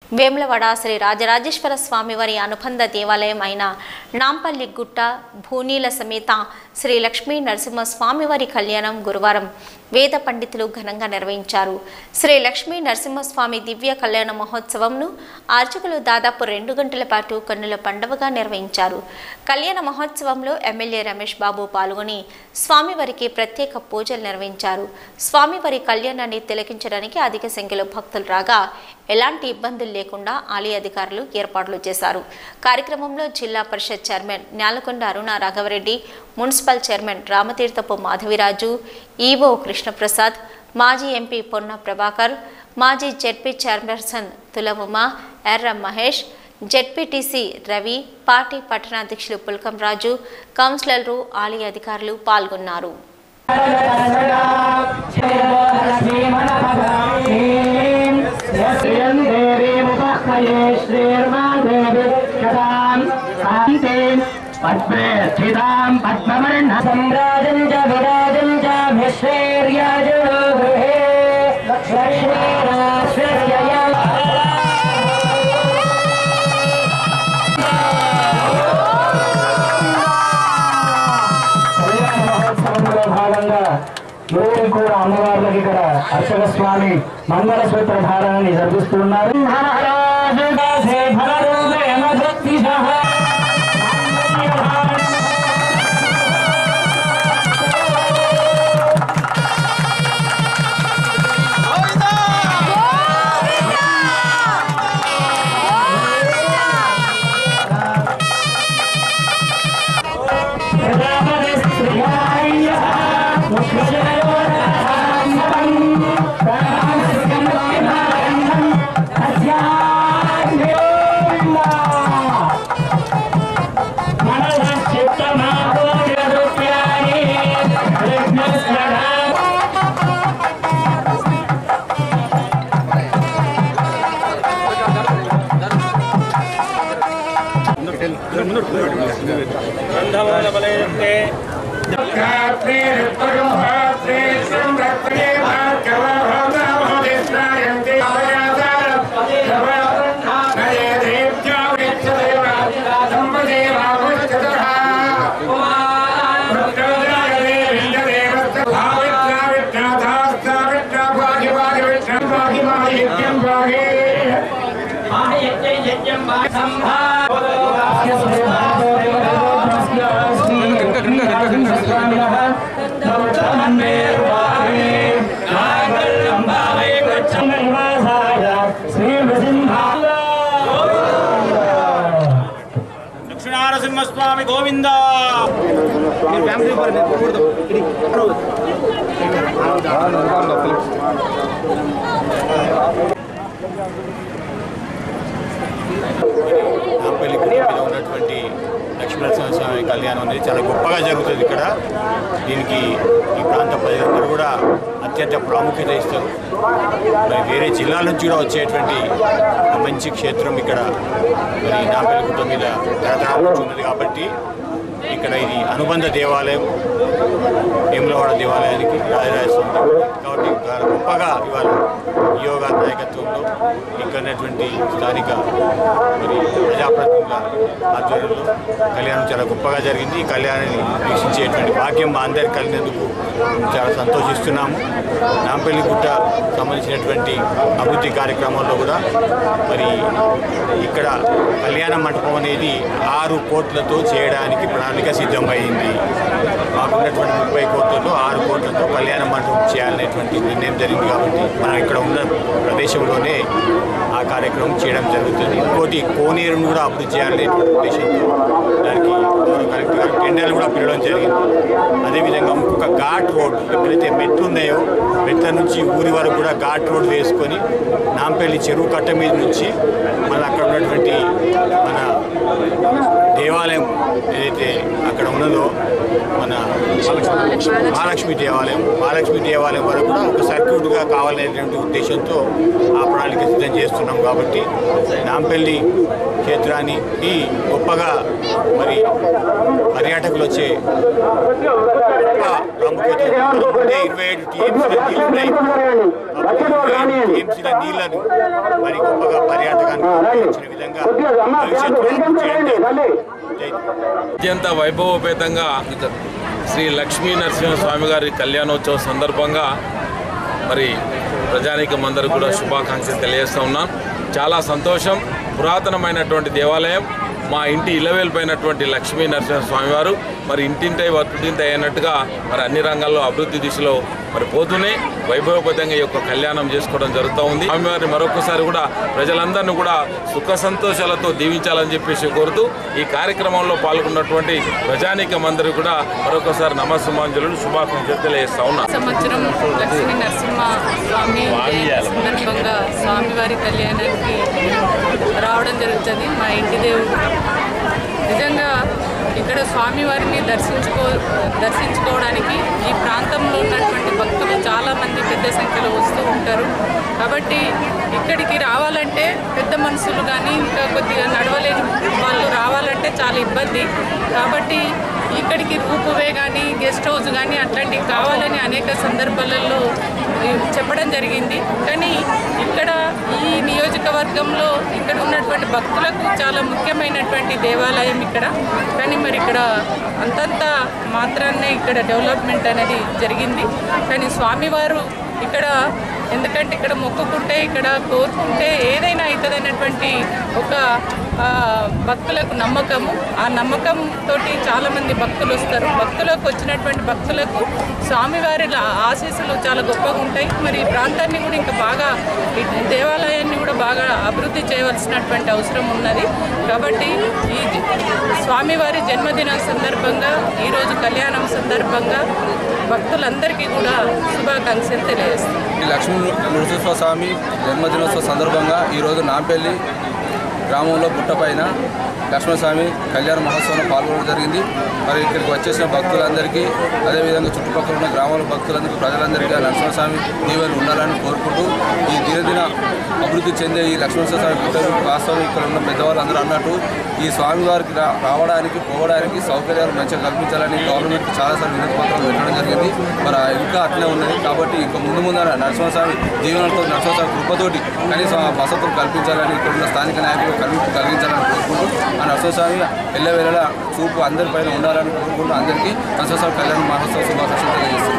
వేములవాడ శ్రీ రాజరాజేశ్వర స్వామివారి అనుబంధ దేవాలయం అయిన నాంపల్లి గుట్ట భూనీల సమేత శ్రీ లక్ష్మీ నరసింహ స్వామివారి కళ్యాణం గురువారం వేద పండితులు ఘనంగా నిర్వహించారు శ్రీ లక్ష్మీ నరసింహస్వామి దివ్య కళ్యాణ మహోత్సవంను అర్చకులు దాదాపు రెండు గంటల పాటు కన్నుల పండుగగా నిర్వహించారు కళ్యాణ మహోత్సవంలో ఎమ్మెల్యే రమేష్ బాబు పాల్గొని స్వామివారికి ప్రత్యేక పూజలు నిర్వహించారు స్వామివారి కళ్యాణాన్ని తిలకించడానికి అధిక సంఖ్యలో భక్తులు రాగా ఎలాంటి ఇబ్బందులు లేకుండా ఆలయ అధికారులు ఏర్పాట్లు చేశారు కార్యక్రమంలో Zilla Parishad chairman Nyalakonda Aruna Raghavareddy municipal chairman Ramatheerthapu Madhaviraju EO Krishnaprasad మాజీ ఎంపీ పొన్న ప్రభాకర్ మాజీ ZP chairperson Tula Uma Erra Mahesh ZPTC Ravi party పట్టణాధ్యక్షులు పుల్కం రాజు కౌన్సిలర్లు ఆలయ అధికారులు పాల్గొన్నారు పద్మే స్థితాం పద్మవర్ణ సంరాజం చ విరాజం చ విశ్వేర్యాజో గృహే లక్ష్మీరాశ్వస్య కళ్యాణ మహోత్సవంలో భాగంగా ఈరోజు కూడా అమ్మవార్లకి ఇక్కడ అర్చక స్వామి మంగళ సూత్ర ధారణని జరిపిస్తున్నారు లక్ష్మీనరసింహస్వామి గోవింద నాంపల్లి గుడి మీద ఉన్నటువంటి లక్ష్మీనరసింహ స్వామి కళ్యాణం అనేది చాలా గొప్పగా జరుగుతుంది ఇక్కడ దీనికి ఈ ప్రాంత ప్రజలందరూ కూడా అత్యంత ప్రాముఖ్యత ఇస్తారు మరి వేరే జిల్లాల నుంచి కూడా వచ్చేటువంటి ఒక మంచి క్షేత్రం ఇక్కడ మరి నాంపల్లి గుట్ట మీద తరతరాల నుంచి ఉన్నది కాబట్టి ఇక్కడ ఇది అనుబంధ దేవాలయం వేములవాడ దేవాలయానికి రాజరాజస్వామి దేవాలయం. కాబట్టి చాలా గొప్పగా ఇవాళ యోగా నాయకత్వంలో ఇక్కడ ఉన్నటువంటి స్థానిక మరి ప్రజాప్రతినిధుల ఆధ్వర్యంలో కళ్యాణం చాలా గొప్పగా జరిగింది ఈ కళ్యాణాన్ని వీక్షించేటువంటి భాగ్యం మా అందరికి కలిగినందుకు చాలా సంతోషిస్తున్నాము నాంపల్లి గుట్ట సంబంధించినటువంటి అభివృద్ధి కార్యక్రమాల్లో కూడా మరి ఇక్కడ కళ్యాణ మంటపం అనేది ఆరు కోట్లతో చేయడానికి ప్రణాళిక సిద్ధమైంది మాకున్నటువంటి ముప్పై కోట్లతో ఆరు కోట్లతో కళ్యాణ మంటపం చేయాలనేటువంటి నిర్ణయం జరిగింది కాబట్టి మనం ఇక్కడ ఉన్న ప్రదేశంలోనే ఆ కార్యక్రమం చేయడం జరుగుతుంది ఇంకోటి కోనేరును కూడా అభివృద్ధి చేయాలనేటువంటి ఉద్దేశంతో దానికి గౌరవ కలెక్టర్ గారు టెండర్లు కూడా పిలవడం జరిగింది అదేవిధంగా ఇంకొక ఘాట్ రోడ్ ఎక్కడైతే మెట్లు ఉన్నాయో మెట్ల నుంచి ఊరి వరకు కూడా ఘాట్ రోడ్ వేసుకొని నాంపల్లి చెరువు కట్ట మీద నుంచి మళ్ళీ అక్కడ ఉన్నటువంటి మన దేవాలయం ఏదైతే అక్కడ ఉన్నదో మన మహాలక్ష్మి దేవాలయం మహాలక్ష్మి దేవాలయం వరకు కూడా ఒక సర్క్యూట్గా కావాలనేటువంటి ఉద్దేశంతో ఆ ప్రణాళిక సిద్ధం చేస్తున్నాం కాబట్టి నాంపల్లి క్షేత్రాన్ని ఈ గొప్పగా మరి పర్యాటకులు వచ్చే గొప్ప ప్రాముఖ్యత ముందే ఇరవై ఏడు టీఎంసీల నీళ్ళు ఉన్నాయి టీఎంసీల నీళ్లను మరి గొప్పగా పర్యాటకానికి ఉపయోగించిన విధంగా భవిష్యత్తులో అభివృద్ధి చేయండి. జై అత్యంత వైభవోపేతంగా శ్రీ లక్ష్మీ నరసింహస్వామి గారి కళ్యాణోత్సవం సందర్భంగా మరి ప్రజానీకం అందరూ కూడా శుభాకాంక్షలు తెలియజేస్తూ ఉన్నాం చాలా సంతోషం పురాతనమైనటువంటి దేవాలయం మా ఇంటి ఇలవేలిపోయినటువంటి లక్ష్మీ నరసింహస్వామి వారు మరి ఇంటింటై వర్తింటై అయినట్టుగా మరి అన్ని రంగాల్లో అభివృద్ధి దిశలో మరి పోతూనే వైభవపేతంగా ఈ యొక్క కళ్యాణం చేసుకోవడం జరుగుతూ ఉంది స్వామివారిని మరొకసారి కూడా ప్రజలందరినీ కూడా సుఖ సంతోషాలతో దీవించాలని చెప్పేసి కోరుతూ ఈ కార్యక్రమంలో పాల్గొన్నటువంటి ప్రజానీకం అందరూ కూడా మరొకసారి నమస్సుమాంజలు శుభాకాంక్షలు తెలియజేస్తా ఉన్నా సంవత్సరం లక్ష్మీ నరసింహ స్వామి జయంతి సందర్భంగా స్వామివారి కళ్యాణానికి రావడం జరుగుతుంది మా ఇంటి దేవుడు నిజంగా ఇక్కడ స్వామివారిని దర్శించుకో దర్శించుకోవడానికి ఈ ప్రాంతంలో ఉన్నటువంటి భక్తులు చాలామంది పెద్ద సంఖ్యలో వస్తూ ఉంటారు కాబట్టి ఇక్కడికి రావాలంటే పెద్ద మనుషులు కానీ ఇంకా కొద్దిగా నడవలేని వాళ్ళు రావాలంటే చాలా ఇబ్బంది కాబట్టి ఇక్కడికి రూపువే కానీ గెస్ట్ హౌస్ కానీ అట్లాంటివి కావాలని అనేక సందర్భాలలో ఈ చెప్పడం జరిగింది కానీ ఇక్కడ ఈ నియోజకవర్గంలో ఇక్కడ ఉన్నటువంటి భక్తులకు చాలా ముఖ్యమైనటువంటి దేవాలయం ఇక్కడ కానీ మరి ఇక్కడ అంతంత మాత్రాన్నే ఇక్కడ డెవలప్మెంట్ అనేది జరిగింది కానీ స్వామివారు ఇక్కడ ఎందుకంటే ఇక్కడ మొక్కుకుంటే ఇక్కడ కోరుకుంటే ఏదైనా అవుతుంది అనేటువంటి ఒక ఆ, భక్తులకు నమ్మకము ఆ నమ్మకంతో చాలామంది భక్తులు వస్తారు భక్తులకు వచ్చినటువంటి భక్తులకు స్వామివారి లా- ఆశీస్సులు చాలా గొప్పగా ఉంటాయి మరి ఈ ప్రాంతాన్ని కూడా ఇంకా బాగా ఈ దేవాలయాన్ని కూడా బాగా అభివృద్ధి చేయవలసినటువంటి అవసరం ఉన్నది కాబట్టి ఈ జ- స్వామివారి జన్మదినం సందర్భంగా ఈరోజు కళ్యాణం సందర్భంగా భక్తులందరికీ కూడా శుభాకాంక్షలు తెలియజేస్తాం ఈ లక్ష్మీ నరసింహ స్వామి జన్మదినోత్సవ సందర్భంగా ఈరోజు నాంపల్లి గ్రామంలో పుట్టపైన లక్ష్మణస్వామి కళ్యాణ మహోత్సవంలో పాల్గొనడం జరిగింది మరి ఇక్కడికి వచ్చేసిన భక్తులందరికీ అదేవిధంగా చుట్టుపక్కల ఉన్న గ్రామాల భక్తులందరికీ ప్రజలందరికీ ఆ నరసింహస్వామి దీవెనలు ఉండాలని కోరుకుంటూ ఈ దినదిన అభివృద్ధి చెందే ఈ లక్ష్మణస్వామి పుట్టలు వాస్తవం ఇక్కడ ఉన్న పెద్దవాళ్ళందరూ అన్నట్టు ఈ స్వామివారికి రా రావడానికి పోవడానికి సౌకర్యాలు మంచిగా కల్పించాలని గవర్నమెంట్కి చాలాసార్లు వినతి పత్రాలు పెట్టడం జరిగింది మరి ఇంకా అట్లే ఉన్నది కాబట్టి ఇంకా ముందు ముందు నరసింహస్వామి జీవనంతో నరసింహస్వామి కృపతోటి కనీసం ఆ వసతులు కల్పించాలని ఇక్కడ ఉన్న స్థానిక నాయకులు కలిపి కలిగించాలని కోరుకుంటూ ఆ నరసింహస్వామి ఎల్లవేళలా చూపు అందరిపైన ఉండాలని కోరుకుంటూ అందరికీ నరసింహస్వామి కళ్యాణ మహోత్సవ శుభాకాంక్షలు తెలియజేస్తున్నాను